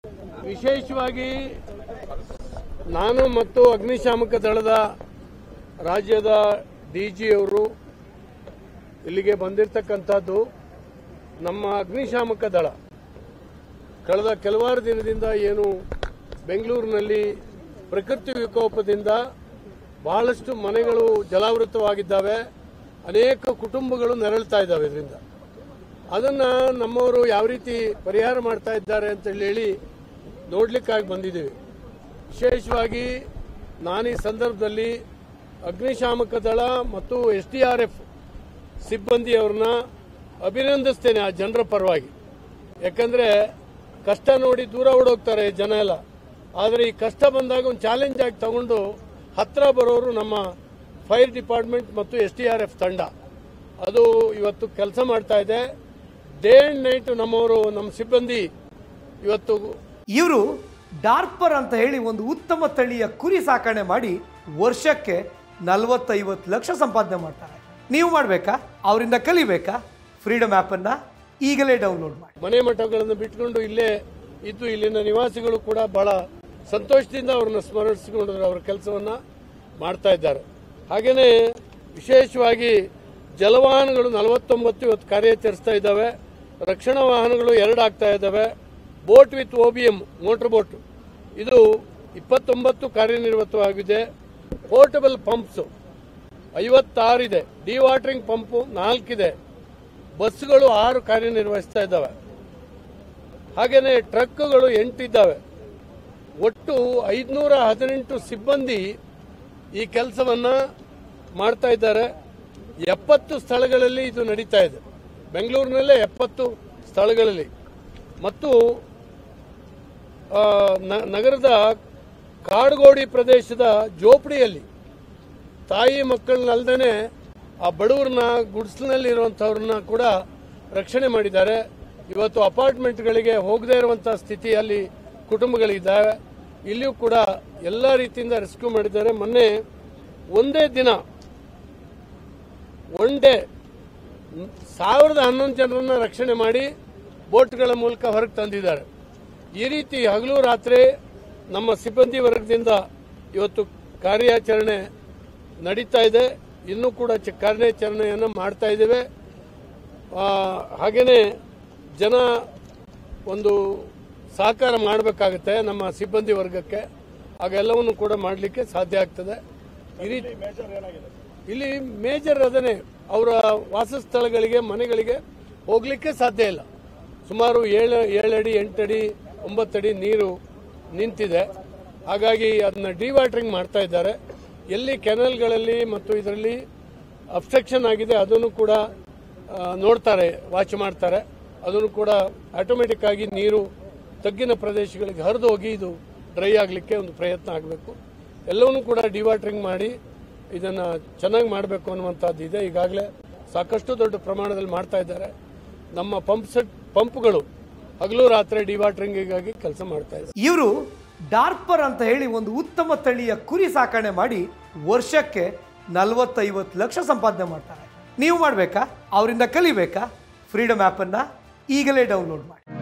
ವಿಶೇಷವಾಗಿ ನಾನು ಮತ್ತು ಅಗ್ನಿಶಾಮಕ ದಳದ ರಾಜ್ಯದ ಡಿ ಜಿ ಅವರು ಇಲ್ಲಿಗೆ ಬಂದಿರತಕ್ಕಂಥದ್ದು ನಮ್ಮ ಅಗ್ನಿಶಾಮಕ ದಳ ಕಳೆದ ಕೆಲವಾರು ದಿನದಿಂದ ಏನು ಬೆಂಗಳೂರಿನಲ್ಲಿ ಪ್ರಕೃತಿ ವಿಕೋಪದಿಂದ ಬಹಳಷ್ಟು ಮನೆಗಳು ಜಲಾವೃತವಾಗಿದ್ದಾವೆ ಅನೇಕ ಕುಟುಂಬಗಳು ನರಳ್ತಾ ಇದ್ದಾವೆ ಇದರಿಂದ ಅದನ್ನ ನಮ್ಮವರು ಯಾವ ರೀತಿ ಪರಿಹಾರ ಮಾಡ್ತಾ ಇದ್ದಾರೆ ಅಂತ ಹೇಳಿ ನೋಡ್ಲಿಕ್ಕಾಗಿ ಬಂದಿದ್ದೀವಿ ವಿಶೇಷವಾಗಿ ನಾನು ಈ ಸಂದರ್ಭದಲ್ಲಿ ಅಗ್ನಿಶಾಮಕ ದಳ ಮತ್ತು ಎಸ್ ಡಿ ಆರ್ ಎಫ್ ಸಿಬ್ಬಂದಿಯವ್ರನ್ನ ಅಭಿನಂದಿಸ್ತೇನೆ ಆ ಜನರ ಪರವಾಗಿ ಯಾಕಂದ್ರೆ ಕಷ್ಟ ನೋಡಿ ದೂರ ಓಡೋಗ್ತಾರೆ ಜನ ಎಲ್ಲ ಆದರೆ ಈ ಕಷ್ಟ ಬಂದಾಗ ಒಂದು ಚಾಲೆಂಜ್ ಆಗಿ ತಗೊಂಡು ಹತ್ರ ಬರೋರು ನಮ್ಮ ಫೈರ್ ಡಿಪಾರ್ಟ್ಮೆಂಟ್ ಮತ್ತು ಎಸ್ ಡಿ ಆರ್ ಎಫ್ ತಂಡ ಅದು ಇವತ್ತು ಕೆಲಸ ಮಾಡ್ತಾ ಇದೆ ಡೇ ಅಂಡ್ ನೈಟ್ ನಮ್ಮವರು ನಮ್ಮ ಸಿಬ್ಬಂದಿ ಇವತ್ತು ಇವರು ಡಾರ್ಪರ್ ಅಂತ ಹೇಳಿ ಒಂದು ಉತ್ತಮ ತಳಿಯ ಕುರಿ ಸಾಕಣೆ ಮಾಡಿ ವರ್ಷಕ್ಕೆ ನಲವತ್ತೈವತ್ತು ಲಕ್ಷ ಸಂಪಾದನೆ ಮಾಡ್ತಾರೆ ನೀವು ಮಾಡಬೇಕಾ ಅವರಿಂದ ಕಲಿಬೇಕಾ ಫ್ರೀಡಮ್ ಆ್ಯಪನ್ನು ಈಗಲೇ ಡೌನ್ಲೋಡ್ ಮಾಡಿ ಮನೆ ಮಠಗಳನ್ನು ಬಿಟ್ಕೊಂಡು ಇಲ್ಲೇ ಇದ್ದು ಇಲ್ಲಿನ ನಿವಾಸಿಗಳು ಕೂಡ ಬಹಳ ಸಂತೋಷದಿಂದ ಅವ್ರನ್ನ ಸ್ಮರಿಸಿಕೊಂಡು ಅವರ ಕೆಲಸವನ್ನ ಮಾಡ್ತಾ ಇದ್ದಾರೆ ಹಾಗೇನೆ ವಿಶೇಷವಾಗಿ ಜಲವಾಹನಗಳು ನಲವತ್ತೊಂಬತ್ತು ಇವತ್ತು ಕಾರ್ಯಾಚರಿಸ್ತಾ ಇದ್ದಾವೆ ರಕ್ಷಣಾ ವಾಹನಗಳು ಎರಡು ಆಗ್ತಾ ಇದ್ದಾವೆ boat with O B M motor boat ಇದು ಇಪ್ಪತ್ತೊಂಬತ್ತು ಕಾರ್ಯನಿರ್ವಹಿತವಾಗಿದೆ ಪೋರ್ಟಬಲ್ ಪಂಪ್ಸ್ ಐವತ್ತಾರಿದೆ ಡಿವಾಟರಿಂಗ್ ಪಂಪು ನಾಲ್ಕಿದೆ ಬಸ್ಗಳು ಆರು ಕಾರ್ಯನಿರ್ವಹಿಸ್ತಾ ಇದ್ದಾವೆ ಹಾಗೇನೆ ಟ್ರಕ್ಗಳು ಎಂಟಿದ್ದಾವೆ ಒಟ್ಟು ಐದುನೂರ ಹದಿನೆಂಟು ಸಿಬ್ಬಂದಿ ಈ ಕೆಲಸವನ್ನ ಮಾಡ್ತಾ ಇದ್ದಾರೆ ಎಪ್ಪತ್ತು ಸ್ಥಳಗಳಲ್ಲಿ ಇದು ನಡೀತಾ ಇದೆ ಬೆಂಗಳೂರಿನಲ್ಲೇ ಎಪ್ಪತ್ತು ಸ್ಥಳಗಳಲ್ಲಿ ಮತ್ತು ಆ, ನ- ನಗರದ ಕಾಡುಗೋಡಿ ಪ್ರದೇಶದ ಜೋಪಡಿಯಲ್ಲಿ ತಾಯಿ ಮಕ್ಕಳನ್ನಲ್ದೇ ಆ ಬಡವ್ರನ್ನ ಗುಡಿಸಲಿನಲ್ಲಿ ಇರುವಂಥವ್ರನ್ನ ಕೂಡ ರಕ್ಷಣೆ ಮಾಡಿದ್ದಾರೆ ಇವತ್ತು ಅಪಾರ್ಟ್ಮೆಂಟ್ಗಳಿಗೆ ಹೋಗದೇ ಇರುವಂತಹ ಸ್ಥಿತಿಯಲ್ಲಿ ಕುಟುಂಬಗಳಿದ್ದಾವೆ ಇಲ್ಲಿಯೂ ಕೂಡ ಎಲ್ಲ ರೀತಿಯಿಂದ ರೆಸ್ಕ್ಯೂ ಮಾಡಿದ್ದಾರೆ ಮೊನ್ನೆ ಒಂದೇ ದಿನ ಒನ್ ಡೇ ಸಾವಿರದ ಹನ್ನೊಂದು ಜನರನ್ನ ರಕ್ಷಣೆ ಮಾಡಿ ಬೋಟ್ಗಳ ಮೂಲಕ ಹೊರಗೆ ತಂದಿದ್ದಾರೆ ಈ ರೀತಿ ಹಗಲು ರಾತ್ರಿ ನಮ್ಮ ಸಿಬ್ಬಂದಿ ವರ್ಗದಿಂದ ಇವತ್ತು ಕಾರ್ಯಾಚರಣೆ ನಡೀತಾ ಇದೆ ಇನ್ನೂ ಕೂಡ ಚ- ಕಾರ್ಯಾಚರಣೆಯನ್ನು ಮಾಡ್ತಾ ಇದ್ದೇವೆ ಆ, ಹಾಗೇನೆ ಜನ ಒಂದು ಸಹಕಾರ ಮಾಡಬೇಕಾಗುತ್ತೆ ನಮ್ಮ ಸಿಬ್ಬಂದಿ ವರ್ಗಕ್ಕೆ ಆಗ ಎಲ್ಲವನ್ನು ಕೂಡ ಮಾಡಲಿಕ್ಕೆ ಸಾಧ್ಯ ಆಗ್ತದೆ ಈ ರೀತಿ ಇಲ್ಲಿ ಮೇಜರ್ ಅದನ್ನೇ ಅವರ ವಾಸಸ್ಥಳಗಳಿಗೆ ಮನೆಗಳಿಗೆ ಹೋಗ್ಲಿಕ್ಕೆ ಸಾಧ್ಯ ಇಲ್ಲ ಸುಮಾರು ಏಳು ಏಳಡಿ ಎಂಟಡಿ ಒಂಬತ್ತಡಿ ನೀರು ನಿಂತಿದೆ ಹಾಗಾಗಿ ಅದನ್ನ ಡಿವಾಟರಿಂಗ್ ಮಾಡ್ತಾ ಇದ್ದಾರೆ ಎಲ್ಲಿ ಕೆನಲ್ಗಳಲ್ಲಿ ಮತ್ತು ಇದರಲ್ಲಿ ಅಬ್ಸ್ಟ್ರಕ್ಷನ್ ಆಗಿದೆ ಅದನ್ನು ಕೂಡ ಆ, ನೋಡ್ತಾರೆ ವಾಚ್ ಮಾಡ್ತಾರೆ ಅದನ್ನು ಕೂಡ ಆಟೋಮೆಟಿಕ್ ಆಗಿ ನೀರು ತಗ್ಗಿನ ಪ್ರದೇಶಗಳಿಗೆ ಹರಿದು ಹೋಗಿ ಇದು ಡ್ರೈ ಆಗಲಿಕ್ಕೆ ಒಂದು ಪ್ರಯತ್ನ ಆಗಬೇಕು ಎಲ್ಲವನ್ನೂ ಕೂಡ ಡಿವಾಟರಿಂಗ್ ಮಾಡಿ ಇದನ್ನು ಚೆನ್ನಾಗಿ ಮಾಡಬೇಕು ಅನ್ನುವಂಥದ್ದು ಇದೆ ಈಗಾಗಲೇ ಸಾಕಷ್ಟು ದೊಡ್ಡ ಪ್ರಮಾಣದಲ್ಲಿ ಮಾಡ್ತಾ ಇದ್ದಾರೆ ನಮ್ಮ ಪಂಪ್ ಸೆಟ್ ಪಂಪ್ಗಳು ಹಗಲು ರಾತ್ರಿ ಡಿವಾಟರಿಂಗಿಗಾಗಿ ಕೆಲಸ ಮಾಡ್ತಾ ಇದ್ದಾರೆ ಇವರು ಡಾರ್ಪರ್ ಅಂತ ಹೇಳಿ ಒಂದು ಉತ್ತಮ ತಳಿಯ ಕುರಿ ಸಾಕಣೆ ಮಾಡಿ ವರ್ಷಕ್ಕೆ ನಲವತ್ತೈವತ್ತು ಲಕ್ಷ ಸಂಪಾದನೆ ಮಾಡ್ತಾರೆ ನೀವು ಮಾಡಬೇಕಾ ಅವರಿಂದ ಕಲಿಬೇಕಾ ಫ್ರೀಡಮ್ ಆ್ಯಪನ್ನು ಈಗಲೇ ಡೌನ್ಲೋಡ್ ಮಾಡಿ